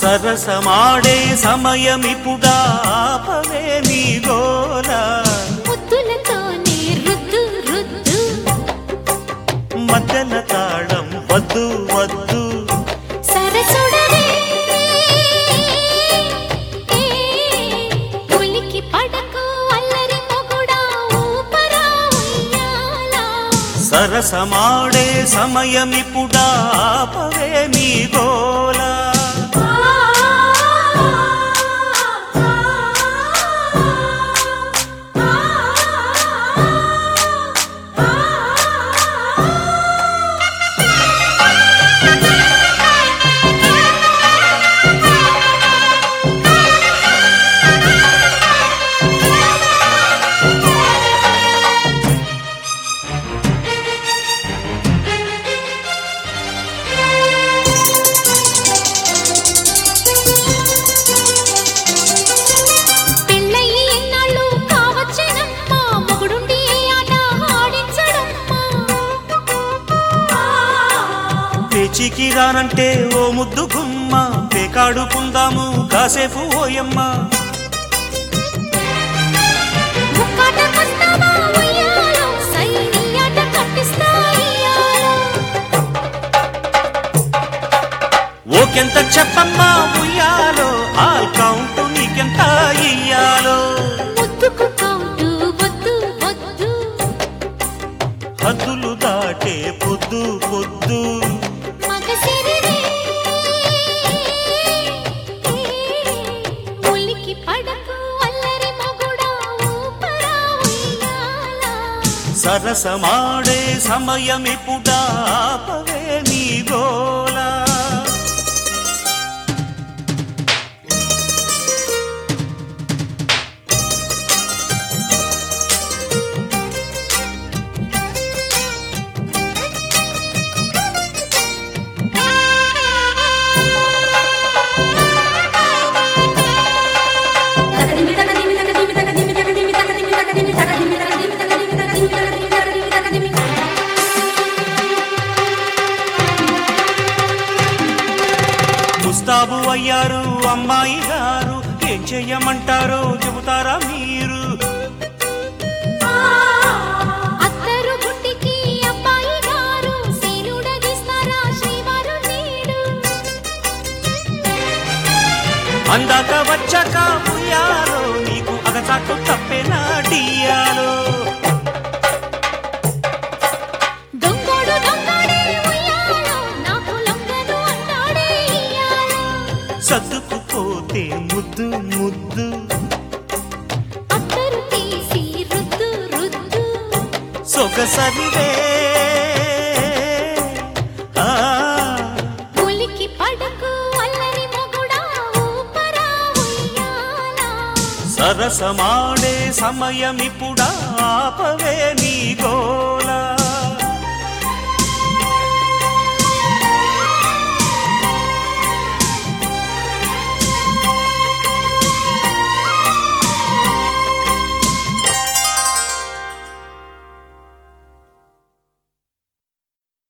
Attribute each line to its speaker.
Speaker 1: సరసమాడే సమయమిపుడా ఆపవే నీ గోలా
Speaker 2: ముద్దులతోనే రుద్దు రుద్దు
Speaker 1: మధ్యల తాళం వద్దు వద్దు
Speaker 2: సరసుడవే ఉలికి పడకు అల్లరి మొగుడా ఊపరా ఉయ్యాలా
Speaker 1: సరసమాడే సమయమిపుడా ఆపవే నీ గోలా
Speaker 2: పెళ్ళయి ఎన్నాళ్ళు కావచ్చేనమ్మా మొగుడుండి ఏ ఆట ఆడించడమ్మా
Speaker 1: పేచికి రానంటే ఓ ముద్దు గుమ్మ పేకాడుకుందాము కాసేపు ఓయమ్మ
Speaker 2: ముక్కాటకొస్తావా ఉయ్యాలో సైని ఆట కట్టిస్తా ఇయ్యాలో
Speaker 1: ఓకెంత చెప్పమ్మా ఉయ్యాలో ఆల్ కౌంట్ నీకెంత ఇయ్యాలో
Speaker 2: ముద్దుకు కౌంటు వద్దు వద్దు
Speaker 1: హద్దులు దాటే పొద్దు పొద్దు
Speaker 2: మగసిరివే ఉలికి పడకు అల్లరి మొగుడా ఊపరా ఉయ్యాలా
Speaker 1: సరసమాడే సమయమిపుడా ఆపవే నీ గోలా ముస్తాబు అయ్యారు అమ్మాయి గారు ఏం చెయ్యమంటారో చెబుతారా మీరు
Speaker 2: అత్తరు గుట్టికి అబ్బాయి గారు శీలుడగిస్తారా శ్రీవారు నీడు
Speaker 1: అందాక వచ్చాక ఉయ్యాలో నీకు అగచాటు తప్పేనా డియాలో
Speaker 2: దొంగోడు దొంగడే ఉయ్యాలో నాకు లొంగను అంటాడే ఇయ్యాలో
Speaker 1: సర్దుకుపోతే ముద్దు ముద్దు
Speaker 2: అత్తరు తీసి రుద్దు రుద్దు
Speaker 1: సొగసరివే ఆ,
Speaker 2: ఉలికి పడకు అల్లరి మొగుడా ఊపరా ఉయ్యాలా
Speaker 1: సరసమాడే సమయమిపుడా ఆపవే నీ గో